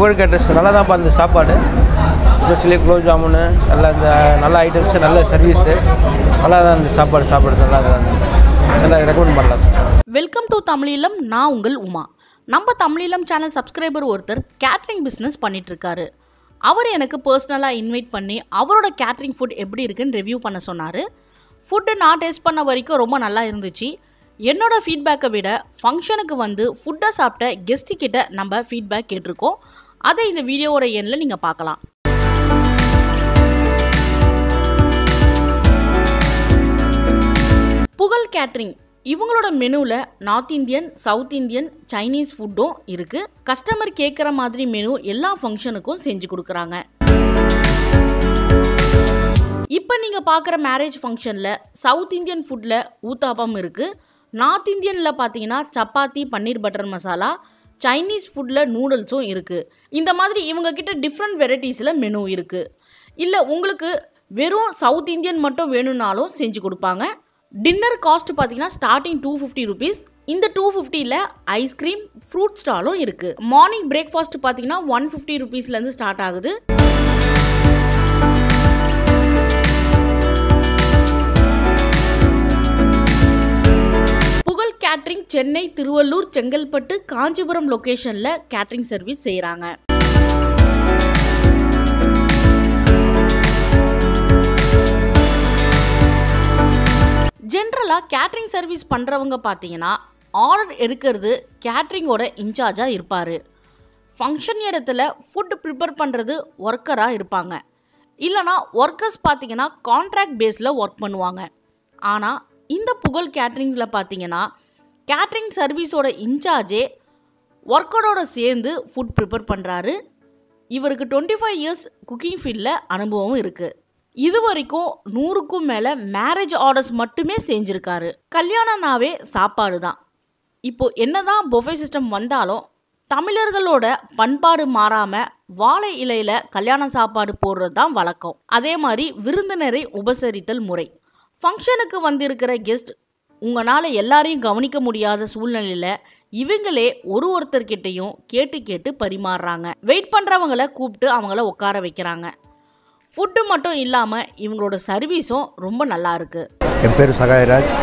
புகழ் கேட்டர்ஸ் நல்லா தான் இந்த சாப்பாடு ஸ்பெஷலி குலோப் ஜாமுனு நல்ல இந்த நல்ல ஐட்டம்ஸு நல்ல சர்வீஸு நல்லா தான் இந்த சாப்பாடு சாப்பிட்றது நல்லா தான் நல்லா ரெக்கமெண்ட் பண்ணலாம் சார் வெல்கம் டு தமிழீழம் நான் உங்கள் உமா நம்ம தமிழீழம் சேனல் சப்ஸ்கிரைபர் ஒருத்தர் கேட்ரிங் பிஸ்னஸ் பண்ணிட்டு இருக்காரு அவர் எனக்கு பர்சனலாக இன்வைட் பண்ணி அவரோட கேட்ரிங் ஃபுட் எப்படி இருக்குன்னு ரிவ்யூ பண்ண சொன்னார் ஃபுட்டு நான் டேஸ்ட் பண்ண வரைக்கும் ரொம்ப நல்லா இருந்துச்சு என்னோட ஃபீட்பேக்கை விட ஃபங்க்ஷனுக்கு வந்து ஃபுட்டை சாப்பிட்ட கெஸ்ட்டு கிட்ட நம்ம ஃபீட்பேக் கேட்டிருக்கோம் அதை இந்த வீடியோவோட எண்ணில் நீங்கள் பார்க்கலாம் புகழ் கேட்ரிங் இவங்களோட மெனுவில் north Indian south Indian Chinese ஃபுட்டும் இருக்குது கஸ்டமர் கேட்குற மாதிரி மெனு எல்லா ஃபங்க்ஷனுக்கும் செஞ்சு கொடுக்குறாங்க இப்போ நீங்கள் பார்க்குற மேரேஜ் ஃபங்க்ஷனில் சவுத் இந்தியன் ஃபுட்டில் ஊத்தாப்பம் இருக்குது நார்த் இந்தியனில் பார்த்தீங்கன்னா சப்பாத்தி பன்னீர் பட்டர் மசாலா சைனீஸ் ஃபுட்டில் நூடுல்ஸும் இருக்குது இந்த மாதிரி இவங்க கிட்ட டிஃப்ரெண்ட் வெரைட்டிஸில் மெனு இருக்குது இல்லை உங்களுக்கு வெறும் சவுத் இந்தியன் மட்டும் வேணும்னாலும் செஞ்சு கொடுப்பாங்க டின்னர் காஸ்ட் பார்த்தீங்கன்னா ஸ்டார்டிங் டூ ஃபிஃப்டி ருபீஸ் இந்த டூ ஃபிஃப்டியில் ஐஸ்கிரீம் ஃப்ரூட் ஸ்டாலும் இருக்குது மார்னிங் பிரேக்ஃபாஸ்ட் பார்த்தீங்கன்னா ஒன் ஃபிஃப்டி ருபீஸ்லேருந்து ஸ்டார்ட் ஆகுது புகழ் கேட்ரிங் சென்னை திருவள்ளூர் செங்கல்பட்டு காஞ்சிபுரம் லொகேஷனில் கேட்ரிங் சர்வீஸ் செய்கிறாங்க ஜென்ரலாக கேட்ரிங் சர்வீஸ் பண்ணுறவங்க பார்த்தீங்கன்னா ஆர்டர் எடுக்கிறது கேட்ரிங்கோட இன்சார்ஜாக இருப்பார் ஃபங்க்ஷன் இடத்துல ஃபுட் ப்ரிப்பேர் பண்ணுறது ஒர்க்கராக இருப்பாங்க இல்லைனா ஒர்க்கர்ஸ் பார்த்தீங்கன்னா கான்ட்ராக்ட் பேஸில் ஒர்க் பண்ணுவாங்க ஆனால் இந்த புகழ் கேட்ரிங்கில் பார்த்தீங்கன்னா கேட்ரிங் சர்வீஸோட இன்சார்ஜே ஒர்க்கரோட சேர்ந்து ஃபுட் ப்ரிப்பேர் பண்ணுறாரு இவருக்கு டுவெண்ட்டி ஃபைவ் இயர்ஸ் குக்கிங் ஃபீல்டில் அனுபவம் இருக்குது இது வரைக்கும் நூறுக்கும் மேலே மேரேஜ் ஆர்டர்ஸ் மட்டுமே செஞ்சுருக்காரு கல்யாணம்னாவே சாப்பாடு தான் இப்போ என்னதான் பொஃபே சிஸ்டம் வந்தாலும் தமிழர்களோட பண்பாடு மாறாமல் வாழை இலையில் கல்யாண சாப்பாடு போடுறது தான் வழக்கம் அதே மாதிரி விருந்தினரை உபசரித்தல் முறை ஃபங்க்ஷனுக்கு வந்திருக்கிற கெஸ்ட் உங்களால் எல்லாரையும் கவனிக்க முடியாத சூழ்நிலையில் இவங்களே ஒரு ஒருத்தர்கிட்டையும் கேட்டு கேட்டு பரிமாறுறாங்க வெயிட் பண்ணுறவங்கள கூப்பிட்டு அவங்கள உட்கார வைக்கிறாங்க ஃபுட்டு மட்டும் இல்லாமல் இவங்களோட சர்வீஸும் ரொம்ப நல்லா இருக்குது என் பேர் சகாயராஜ்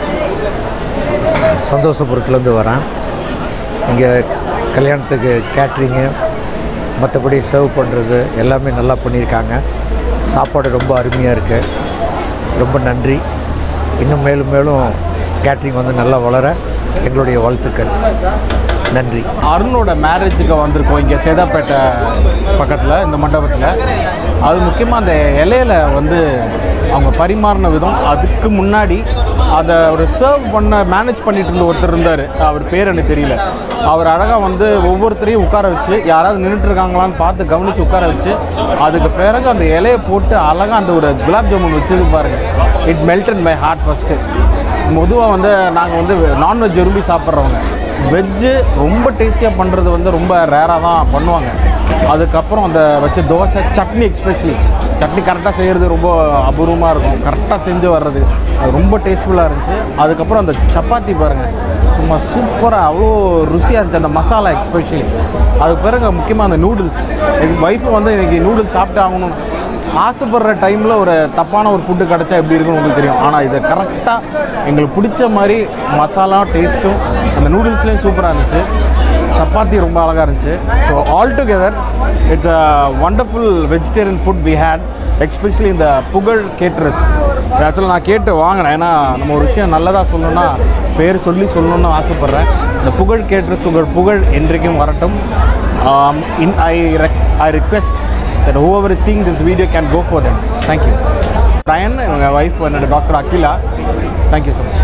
சந்தோஷபுரத்துலேருந்து வரேன் இங்கே கல்யாணத்துக்கு கேட்ரிங்கு மற்றபடி சர்வ் பண்ணுறது எல்லாமே நல்லா பண்ணியிருக்காங்க சாப்பாடு ரொம்ப அருமையாக இருக்குது ரொம்ப நன்றி இன்னும் மேலும் மேலும் கேட்ரிங் வந்து நல்லா வளர எங்களுடைய வாழ்த்துக்கள் நன்றி அருணோட மேரேஜுக்கு வந்திருக்கோம் இங்கே சேதாப்பேட்டை பக்கத்தில் இந்த மண்டபத்தில் அது முக்கியமாக அந்த இலையில வந்து அவங்க பரிமாறின விதம் அதுக்கு முன்னாடி அதை ஒரு சர்வ் பண்ண மேனேஜ் பண்ணிட்டு இருந்த ஒருத்தர் இருந்தார் அவர் பேர் எனக்கு தெரியல அவர் அழகாக வந்து ஒவ்வொருத்தரையும் உட்கார வச்சு யாராவது நின்றுட்டு இருக்காங்களான்னு பார்த்து கவனித்து உட்கார வச்சு அதுக்கு பிறகு அந்த இலையை போட்டு அழகாக அந்த ஒரு குலாப் ஜாமுன் வச்சது பாருங்க it melted my heart first பொதுவாக வந்து நாங்கள் வந்து நான்வெஜ் விரும்பி சாப்பிட்றவங்க வெஜ்ஜு ரொம்ப டேஸ்டியாக பண்ணுறது வந்து ரொம்ப ரேராக தான் பண்ணுவாங்க அதுக்கப்புறம் அந்த வச்ச தோசை சட்னி எக்ஸ்பெஷலி சட்னி கரெக்டாக செய்கிறது ரொம்ப அபூர்வமாக இருக்கும் கரெக்டாக செஞ்சு வர்றது அது ரொம்ப டேஸ்ட்ஃபுல்லாக இருந்துச்சு அதுக்கப்புறம் அந்த சப்பாத்தி பாருங்கள் சும்மா சூப்பராக அவ்வளோ ருசியாக இருந்துச்சு அந்த மசாலா எக்ஸ்பெஷலி அதுக்கு பிறகு முக்கியமாக அந்த நூடுல்ஸ் எங்கள் ஒய்ஃபு வந்து இன்றைக்கி நூடுல்ஸ் சாப்பிட்டு ஆகணும் ஆசைப்படுற டைமில் ஒரு தப்பான ஒரு ஃபுட்டு கிடச்சா எப்படி இருக்குன்னு உங்களுக்கு தெரியும் ஆனால் இது கரெக்டாக எங்களுக்கு பிடிச்ச மாதிரி மசாலா டேஸ்ட்டும் அந்த நூடுல்ஸ்லேயும் சூப்பராக இருந்துச்சு சப்பாத்தி ரொம்ப அழகாக இருந்துச்சு so all together it's a wonderful vegetarian food we had especially இந்த புகழ் கேட்ரஸ் ஆக்சுவலாக நான் கேட்டு வாங்கினேன் ஏன்னா நம்ம ஒரு விஷயம் நல்லதாக சொல்லணும்னா பேர் சொல்லி சொல்லணும்னு ஆசைப்பட்றேன் இந்த புகழ் கேட்ரஸ் உங்கள் புகழ் என்றைக்கும் வரட்டும் in I I request that whoever is seeing this video can go for them. Thank you. Ryan, my wife, and Dr. Akila. Thank you so much.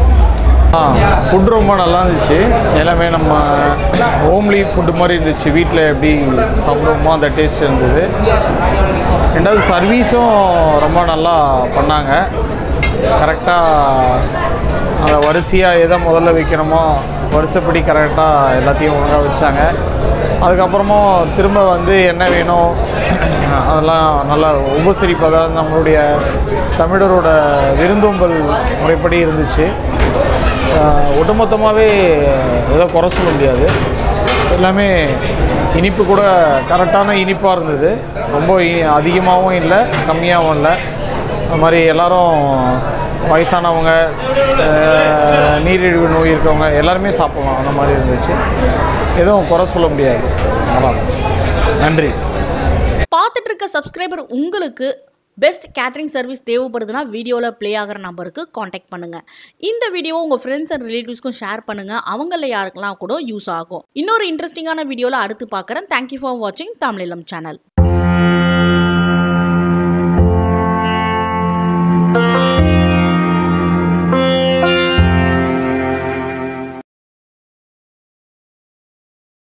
Food ரொம்ப நல்லா இருந்துச்சு எல்லாமே நம்ம ஹோம்லி ஃபுட்டு மாதிரி இருந்துச்சு வீட்டில் எப்படி சாப்பிடுவோமோ அந்த டேஸ்ட் இருந்தது ரெண்டாவது சர்வீஸும் ரொம்ப நல்லா பண்ணாங்க கரெக்டாக அந்த வரிசையாக எதை முதல்ல வைக்கணுமோ வரிசைப்படி கரெக்டாக எல்லாத்தையும் ஒழுங்காக வச்சாங்க அதுக்கப்புறமும் திரும்ப வந்து என்ன வேணும் அதெல்லாம் நல்லா உபசரிப்பு அதாவது நம்மளுடைய தமிழரோட விருந்தோம்பல் முறைப்படி இருந்துச்சு ஒட்டுமொத்தமாகவே ஏதோ குறை சொல்ல முடியாது எல்லாமே இனிப்பு கூட கரெக்டான இனிப்பாக இருந்தது ரொம்ப இ- அதிகமாகவும் இல்லை கம்மியாகவும் இல்லை அது மாதிரி எல்லாரும் வயசானவங்க அஹ், நீரிழிவு நோய் இருக்கவங்க எல்லாருமே சாப்பிடலாம் அந்த மாதிரி இருந்துச்சு எதுவும் குறை சொல்ல முடியாது நல்லா இருந்துச்சு நன்றி பார்த்துட்டு இருக்க சப்ஸ்கிரைபர் உங்களுக்கு பெஸ்ட் கேட்டரிங் சர்வீஸ் தேவைப்படுதுன்னா வீடியோவில் ப்ளே ஆகிற நம்பருக்கு காண்டாக்ட் பண்ணுங்கள் இந்த வீடியோ உங்கள் ஃப்ரெண்ட்ஸ் அண்ட் ரிலேட்டிவ்ஸ்க்கும் ஷேர் பண்ணுங்கள் அவங்கள யாருக்கெல்லாம் கூட யூஸ் ஆகும் இன்னொரு இன்ட்ரெஸ்டிங்கான வீடியோவில் அடுத்து பார்க்குறேன் தேங்க்யூ ஃபார் வாட்சிங் தமிழிலம் சேனல்